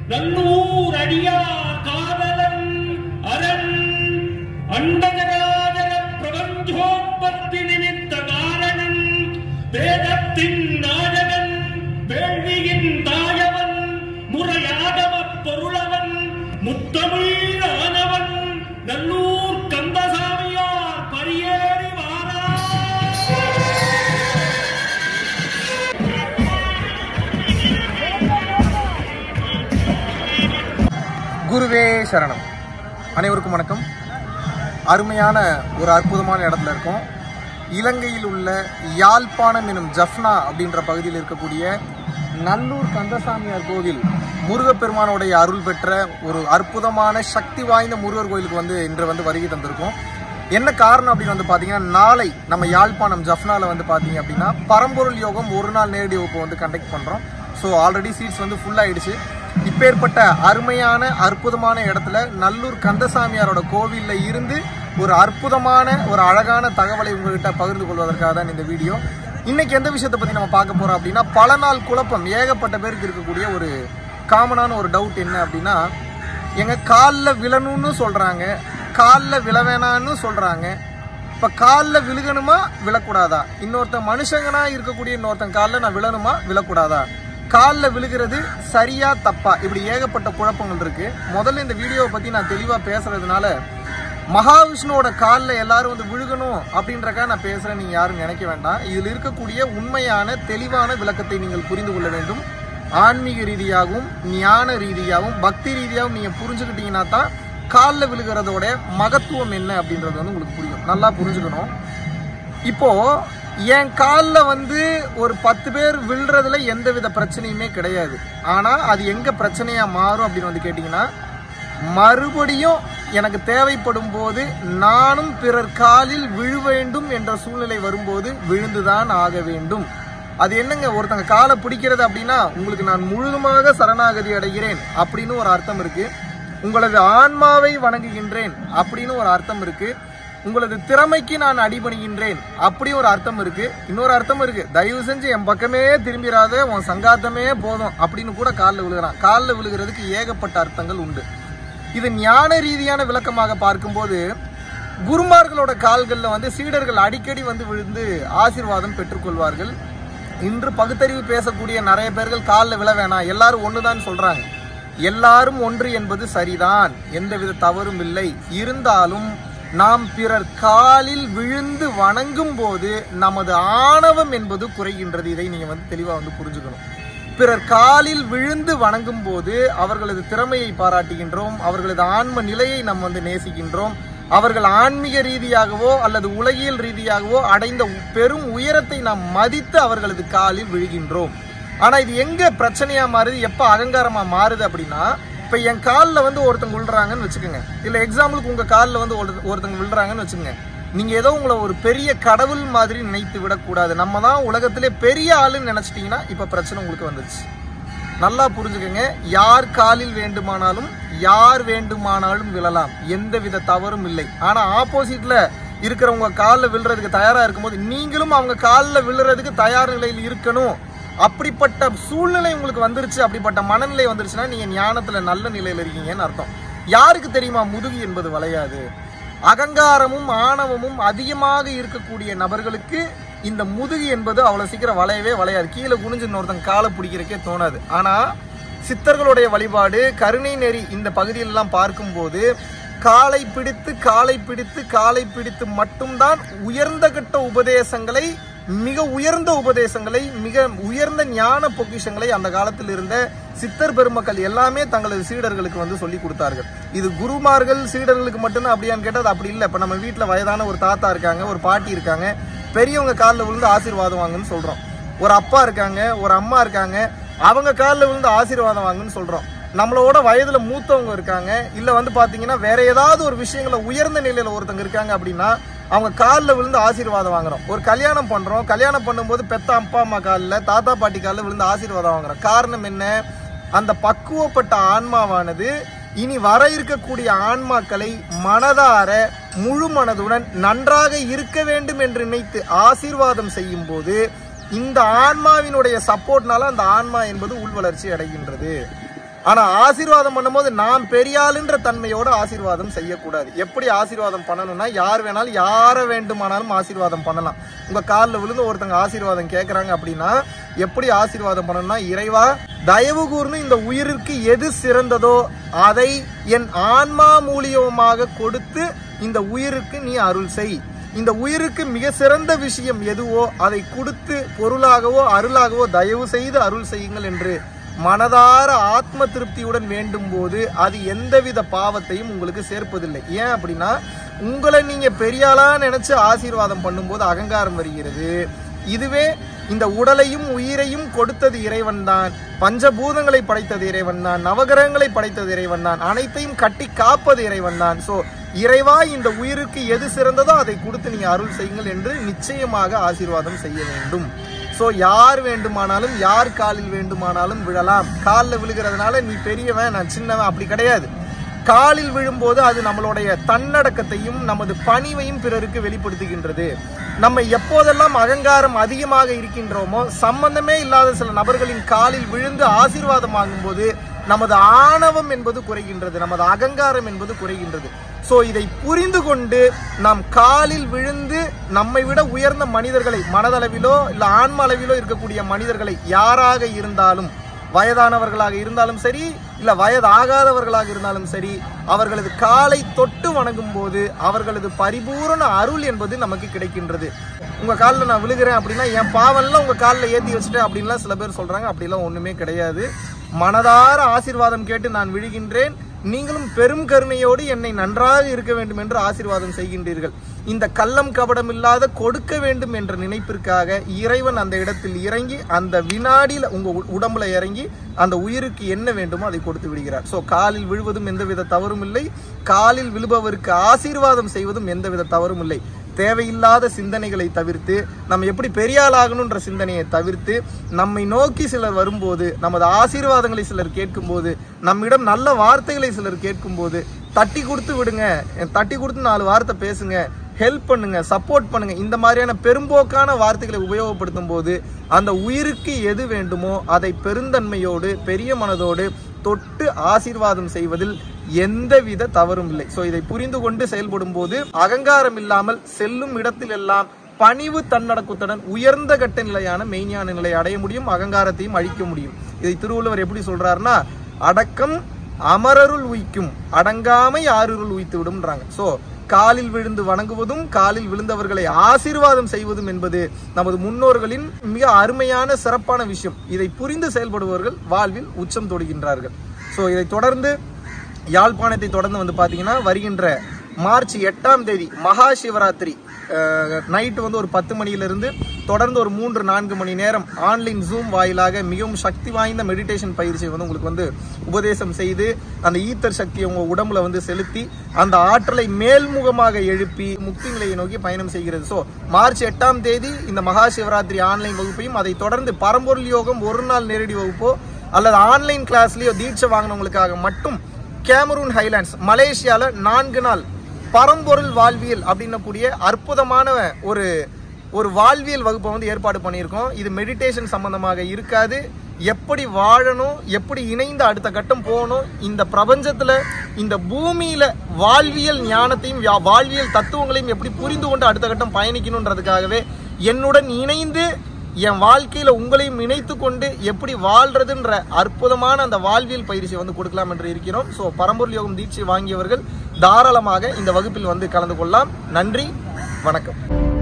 நல்லூர் அடியார் காதலன் அரண் அண்டஜராஜர பிரபஞ்சோற்பத்தி நிமித்த காரணன் வேதத்தின் நாயகன் வேள்வியின் தாயவன் முறையாகமப் பொருளவன் முத்தமிழ் ஆனவன் நல்லூர் கந்தசாமியார் பரியேறி வாரா குருவே சரணம் அனைவருக்கும் வணக்கம் அருமையான ஒரு அற்புதமான இடத்துல இருக்கோம் இலங்கையில் உள்ள யாழ்ப்பாணம் எனும் ஜஃப்னா அப்படின்ற பகுதியில் இருக்கக்கூடிய நல்லூர் கந்தசாமியார் கோவில் முருகப்பெருமானுடைய அருள் பெற்ற ஒரு அற்புதமான சக்தி வாய்ந்த முருகர் கோயிலுக்கு வந்து இன்று வந்து வருகை தந்திருக்கோம் என்ன காரணம் அப்படின்னு வந்து பார்த்தீங்கன்னா நாளை நம்ம யாழ்ப்பாணம் ஜஃப்னால வந்து பார்த்தீங்க அப்படின்னா பரம்பொருள் யோகம் ஒரு நாள் நேரடி வகுப்பு வந்து கண்டக்ட் பண்ணுறோம் ஸோ ஆல்ரெடி சீட்ஸ் வந்து ஃபுல் ஆயிடுச்சு இப்பேற்பட்ட அருமையான அற்புதமான இடத்துல நல்லூர் கந்தசாமியாரோட கோவில்ல இருந்து ஒரு அற்புதமான ஒரு அழகான தகவலை உங்ககிட்ட பகிர்ந்து கொள்வதற்காக தான் இந்த வீடியோ இன்னைக்கு எந்த விஷயத்தை பத்தி நம்ம பார்க்க போறோம் அப்படின்னா பல நாள் குழப்பம் ஏகப்பட்ட பேருக்கு இருக்கக்கூடிய ஒரு காமனான ஒரு டவுட் என்ன அப்படின்னா எங்க காலில் விழணும்னு சொல்றாங்க காலில் விழ வேணான்னு சொல்றாங்க இப்ப காலில் விழுகணுமா விழக்கூடாதா இன்னொருத்தன் மனுஷங்கனா இருக்கக்கூடிய இன்னொருத்தன் காலில் நான் விழணுமா விழக்கூடாதா காலில் விழுகிறது சரியா தப்பா இப்படி ஏகப்பட்ட குழப்பங்கள் இருக்கு முதல்ல இந்த வீடியோவை பத்தி நான் தெளிவா பேசுறதுனால மகாவிஷ்ணுவோட காலில் எல்லாரும் வந்து விழுகணும் அப்படின்றக்காக நான் பேசுறேன் நீங்க யாரும் நினைக்க வேண்டாம் இதில் இருக்கக்கூடிய உண்மையான தெளிவான விளக்கத்தை நீங்கள் புரிந்து கொள்ள வேண்டும் ஆன்மீக ரீதியாகவும் ஞான ரீதியாகவும் பக்தி ரீதியாகவும் நீங்க புரிஞ்சுக்கிட்டீங்கன்னா தான் காலில் விழுகிறதோட மகத்துவம் என்ன அப்படின்றது வந்து உங்களுக்கு புரியும் நல்லா புரிஞ்சுக்கணும் இப்போ என் காலில் வந்து ஒரு பத்து பேர் விழுறதுல எந்தவித பிரச்சனையுமே கிடையாது ஆனா அது எங்க பிரச்சனையா மாறும் அப்படின்னு வந்து கேட்டீங்கன்னா மறுபடியும் எனக்கு தேவைப்படும் போது நானும் பிறர் காலில் விழ வேண்டும் என்ற சூழ்நிலை வரும்போது விழுந்துதான் ஆக வேண்டும் அது என்னங்க ஒருத்தங்க காலை பிடிக்கிறது அப்படின்னா உங்களுக்கு நான் முழுதுமாக சரணாகதி அடைகிறேன் அப்படின்னு ஒரு அர்த்தம் இருக்கு உங்களது ஆன்மாவை வணங்குகின்றேன் அப்படின்னு ஒரு அர்த்தம் இருக்கு உங்களது திறமைக்கு நான் அடிபணிகின்றேன் அப்படி ஒரு அர்த்தம் இருக்கு இன்னொரு அர்த்தம் இருக்கு தயவு செஞ்சு என் பக்கமே திரும்பிராத உன் சங்காத்தமே போதும் அப்படின்னு கூட காலில் விழுகிறான் காலில் விழுகிறதுக்கு ஏகப்பட்ட அர்த்தங்கள் உண்டு இது ஞான ரீதியான விளக்கமாக பார்க்கும்போது குருமார்களோட கால்களில் வந்து சீடர்கள் அடிக்கடி வந்து விழுந்து ஆசீர்வாதம் பெற்றுக்கொள்வார்கள் இன்று பகுத்தறிவு பேசக்கூடிய நிறைய பேர்கள் காலில் விழ வேணாம் எல்லாரும் ஒண்ணுதான் சொல்றாங்க எல்லாரும் ஒன்று என்பது சரிதான் எந்தவித தவறும் இல்லை இருந்தாலும் நாம் பிறர் காலில் விழுந்து வணங்கும் போது நமது ஆணவம் என்பது குறைகின்றது இதை நீங்க வந்து தெளிவா வந்து புரிஞ்சுக்கணும் பிறர் காலில் விழுந்து வணங்கும் போது அவர்களது திறமையை பாராட்டுகின்றோம் அவர்களது ஆன்ம நிலையை நாம் வந்து நேசிக்கின்றோம் அவர்கள் ஆன்மீக ரீதியாகவோ அல்லது உலகியல் ரீதியாகவோ அடைந்த பெரும் உயரத்தை நாம் மதித்து அவர்களது காலில் விழுகின்றோம் ஆனா இது எங்க பிரச்சனையா மாறுது எப்ப அகங்காரமா மாறுது அப்படின்னா இப்ப என் காலில் வந்து ஒருத்தங்க விழுறாங்கன்னு வச்சுக்கோங்க இல்ல எக்ஸாம்பிளுக்கு உங்க காலில் வந்து ஒரு- ஒருத்தங்க விழுறாங்கன்னு வச்சுக்கோங்க நீங்க ஏதோ உங்களை ஒரு பெரிய கடவுள் மாதிரி நினைத்து விடக்கூடாது நம்ம தான் உலகத்திலே பெரிய ஆளுன்னு நினைச்சிட்டீங்கன்னா இப்ப பிரச்சனை உங்களுக்கு வந்துருச்சு நல்லா புரிஞ்சுக்கங்க யார் காலில் வேண்டுமானாலும் யார் வேண்டுமானாலும் விழலாம் எந்தவித தவறும் இல்லை ஆனா ஆப்போசிட்ல இருக்கிறவங்க காலில் விழுறதுக்கு தயாரா இருக்கும்போது நீங்களும் அவங்க காலில் விழுறதுக்கு தயார் நிலையில் இருக்கணும் அப்படிப்பட்ட சூழ்நிலை உங்களுக்கு வந்துருச்சு அப்படிப்பட்ட மனநிலை வந்துருச்சுன்னா நீங்க ஞானத்துல நல்ல நிலையில இருக்கீங்கன்னு அர்த்தம் யாருக்கு தெரியுமா முதுகு என்பது வளையாது அகங்காரமும் ஆணவமும் அதிகமாக இருக்கக்கூடிய நபர்களுக்கு இந்த முதுகு என்பது அவ்வளவு சீக்கிரம் வளையவே வளையாது கீழே குனிஞ்சு இன்னொருத்தன் காலை பிடிக்கிறக்கே தோணாது ஆனா சித்தர்களுடைய வழிபாடு கருணை நெறி இந்த பகுதியிலெல்லாம் பார்க்கும்போது காலை பிடித்து காலை பிடித்து காலை பிடித்து மட்டும்தான் உயர்ந்த கட்ட உபதேசங்களை மிக உயர்ந்த உபதேசங்களை மிக உயர்ந்த ஞான பொக்கிஷங்களை அந்த காலத்தில் இருந்த சித்தர் பெருமக்கள் எல்லாமே தங்களது சீடர்களுக்கு வந்து சொல்லி கொடுத்தார்கள் இது குருமார்கள் சீடர்களுக்கு மட்டும்தான் அப்படியான்னு கேட்டால் அது அப்படி இல்லை இப்போ நம்ம வீட்டில் வயதான ஒரு தாத்தா இருக்காங்க ஒரு பாட்டி இருக்காங்க பெரியவங்க காலில் விழுந்து ஆசீர்வாதம் வாங்குன்னு சொல்றோம் ஒரு அப்பா இருக்காங்க ஒரு அம்மா இருக்காங்க அவங்க காலில் விழுந்து ஆசீர்வாதம் வாங்குன்னு சொல்றோம் நம்மளோட வயதுல மூத்தவங்க இருக்காங்க இல்ல வந்து பாத்தீங்கன்னா வேற ஏதாவது ஒரு விஷயங்கள உயர்ந்த நிலையில ஒருத்தங்க இருக்காங்க அப்படின்னா அவங்க காலில் விழுந்து ஆசீர்வாதம் வாங்குறோம் ஒரு கல்யாணம் பண்றோம் கல்யாணம் பண்ணும்போது பெத்த அப்பா அம்மா காலில் தாத்தா பாட்டி காலில் விழுந்து ஆசீர்வாதம் வாங்குறோம் காரணம் என்ன அந்த பக்குவப்பட்ட ஆன்மாவானது இனி வர இருக்கக்கூடிய ஆன்மாக்களை மனதார முழு மனதுடன் நன்றாக இருக்க வேண்டும் என்று நினைத்து ஆசீர்வாதம் செய்யும் போது இந்த ஆன்மாவினுடைய சப்போர்ட்னால அந்த ஆன்மா என்பது உள்வளர்ச்சி அடைகின்றது ஆனா ஆசீர்வாதம் பண்ணும்போது நாம் பெரிய ஆளுன்ற தன்மையோட ஆசீர்வாதம் செய்யக்கூடாது எப்படி ஆசீர்வாதம் பண்ணணும்னா யார் வேணாலும் யாரை வேண்டுமானாலும் ஆசீர்வாதம் பண்ணலாம் உங்க காலில் விழுந்து ஒருத்தங்க ஆசீர்வாதம் கேட்கறாங்க அப்படின்னா எப்படி ஆசீர்வாதம் பண்ணணும்னா இறைவா தயவு கூர்ந்து இந்த உயிருக்கு எது சிறந்ததோ அதை என் ஆன்மா மூலியமாக கொடுத்து இந்த உயிருக்கு நீ அருள் செய் இந்த உயிருக்கு மிக சிறந்த விஷயம் எதுவோ அதை கொடுத்து பொருளாகவோ அருளாகவோ தயவு செய்து அருள் செய்யுங்கள் என்று மனதார ஆத்ம திருப்தியுடன் வேண்டும் போது அது எந்தவித பாவத்தையும் உங்களுக்கு சேர்ப்பதில்லை ஏன் அப்படின்னா உங்களை நீங்க பெரியாளா நினைச்சு ஆசீர்வாதம் பண்ணும்போது அகங்காரம் வருகிறது இதுவே இந்த உடலையும் உயிரையும் கொடுத்தது இறைவன் தான் பஞ்சபூதங்களை படைத்தது இறைவன் தான் நவகிரகங்களை படைத்தது இறைவன் தான் அனைத்தையும் கட்டி காப்பது இறைவன் தான் ஸோ இறைவா இந்த உயிருக்கு எது சிறந்ததோ அதை கொடுத்து நீங்க அருள் செய்யுங்கள் என்று நிச்சயமாக ஆசீர்வாதம் செய்ய வேண்டும் ஸோ யார் வேண்டுமானாலும் யார் காலில் வேண்டுமானாலும் விழலாம் காலில் விழுகிறதுனால நீ பெரியவன் நான் சின்னவன் அப்படி கிடையாது காலில் விழும்போது அது நம்மளுடைய தன்னடக்கத்தையும் நமது பணிவையும் பிறருக்கு வெளிப்படுத்துகின்றது நம்ம எப்போதெல்லாம் அகங்காரம் அதிகமாக இருக்கின்றோமோ சம்பந்தமே இல்லாத சில நபர்களின் காலில் விழுந்து ஆசீர்வாதம் வாங்கும்போது நமது ஆணவம் என்பது குறைகின்றது நமது அகங்காரம் என்பது குறைகின்றது சோ இதை புரிந்து கொண்டு நாம் காலில் விழுந்து நம்மை விட உயர்ந்த மனிதர்களை மனதளவிலோ இல்ல ஆன்ம அளவிலோ இருக்கக்கூடிய மனிதர்களை யாராக இருந்தாலும் வயதானவர்களாக இருந்தாலும் சரி இல்ல வயதாகாதவர்களாக இருந்தாலும் சரி அவர்களது காலை தொட்டு வணங்கும் போது அவர்களது பரிபூரண அருள் என்பது நமக்கு கிடைக்கின்றது உங்க காலில் நான் விழுகிறேன் அப்படின்னா என் பாவம்லாம் உங்க காலில் ஏத்தி வச்சுட்டேன் அப்படின்லாம் சில பேர் சொல்றாங்க அப்படிலாம் ஒண்ணுமே கிடையாது மனதார ஆசீர்வாதம் கேட்டு நான் விழுகின்றேன் நீங்களும் பெரும் கருணையோடு என்னை நன்றாக இருக்க வேண்டும் என்று ஆசீர்வாதம் செய்கின்றீர்கள் இந்த கள்ளம் கபடம் இல்லாத கொடுக்க வேண்டும் என்ற நினைப்பிற்காக இறைவன் அந்த இடத்தில் இறங்கி அந்த வினாடியில் உங்க உ- உடம்புல இறங்கி அந்த உயிருக்கு என்ன வேண்டுமோ அதை கொடுத்து விடுகிறார் சோ காலில் விழுவதும் எந்தவித தவறும் இல்லை காலில் விழுபவருக்கு ஆசீர்வாதம் செய்வதும் எந்தவித தவறும் இல்லை தேவையில்லாத சிந்தனைகளை தவிர்த்து நம்ம எப்படி பெரிய ஆள் ஆகணுன்ற சிந்தனையை தவிர்த்து நம்மை நோக்கி சிலர் வரும்போது நமது ஆசீர்வாதங்களை சிலர் கேட்கும்போது நம்மிடம் நல்ல வார்த்தைகளை சிலர் கேட்கும்போது தட்டி கொடுத்து விடுங்க தட்டி கொடுத்து நாலு வார்த்தை பேசுங்க ஹெல்ப் பண்ணுங்க சப்போர்ட் பண்ணுங்க இந்த மாதிரியான பெரும்போக்கான வார்த்தைகளை உபயோகப்படுத்தும் போது அந்த உயிருக்கு எது வேண்டுமோ அதை பெருந்தன்மையோடு பெரிய மனதோடு தொட்டு ஆசீர்வாதம் செய்வதில் எந்தவித தவறும் இல்லை சோ இதை புரிந்து கொண்டு செயல்படும் போது அகங்காரம் இல்லாமல் செல்லும் இடத்திலெல்லாம் பணிவு தன்னடக்கத்துடன் உயர்ந்த கட்ட நிலையான மெய்ஞான நிலை அடைய முடியும் அகங்காரத்தையும் அழிக்க முடியும் இதை திருவள்ளுவர் எப்படி சொல்றாருன்னா அடக்கம் அமரருள் உய்க்கும் அடங்காமை ஆறுருள் உய்த்து விடும்ன்றாங்க சோ காலில் விழுந்து வணங்குவதும் காலில் விழுந்தவர்களை ஆசீர்வாதம் செய்வதும் என்பது நமது முன்னோர்களின் மிக அருமையான சிறப்பான விஷயம் இதை புரிந்து செயல்படுபவர்கள் வாழ்வில் உச்சம் தொடுகின்றார்கள் ஸோ இதை தொடர்ந்து யாழ்ப்பாணத்தை தொடர்ந்து வந்து பார்த்தீங்கன்னா வருகின்ற மார்ச் எட்டாம் தேதி மகா சிவராத்திரி நைட்டு வந்து ஒரு பத்து மணியிலிருந்து தொடர்ந்து ஒரு மூன்று நான்கு மணி நேரம் ஆன்லைன் ஜூம் வாயிலாக மிகவும் சக்தி வாய்ந்த மெடிடேஷன் பயிற்சி வந்து உங்களுக்கு வந்து உபதேசம் செய்து அந்த ஈத்தர் சக்தியை உங்க உடம்புல வந்து செலுத்தி அந்த ஆற்றலை மேல்முகமாக எழுப்பி முக்தி நிலையை நோக்கி பயணம் செய்கிறது ஸோ மார்ச் எட்டாம் தேதி இந்த மகா சிவராத்திரி ஆன்லைன் வகுப்பையும் அதை தொடர்ந்து பரம்பொருள் யோகம் ஒரு நாள் நேரடி வகுப்போ அல்லது ஆன்லைன் கிளாஸ்லயோ தீட்சை வாங்கினவங்களுக்காக மட்டும் கேமரூன் ஹைலாண்ட்ஸ் மலேசியால நான்கு நாள் பரம்பொருள் வாழ்வியல் அப்படின்னக்கூடிய அற்புதமான ஒரு ஒரு வாழ்வியல் வகுப்பை வந்து ஏற்பாடு பண்ணியிருக்கோம் இது மெடிடேஷன் சம்பந்தமாக இருக்காது எப்படி வாழணும் எப்படி இணைந்து அடுத்த கட்டம் போகணும் இந்த பிரபஞ்சத்துல இந்த பூமியில வாழ்வியல் ஞானத்தையும் வா- வாழ்வியல் தத்துவங்களையும் எப்படி புரிந்து கொண்டு அடுத்த கட்டம் பயணிக்கணுன்றதுக்காகவே என்னுடன் இணைந்து என் வாழ்க்கையில உங்களையும் இணைத்து கொண்டு எப்படி வாழ்றதுன்ற அற்புதமான அந்த வாழ்வியல் பயிற்சியை வந்து கொடுக்கலாம் என்று இருக்கிறோம் ஸோ பரம்பொருள் யோகம் தீட்சை வாங்கியவர்கள் தாராளமாக இந்த வகுப்பில் வந்து கலந்து கொள்ளலாம் நன்றி வணக்கம்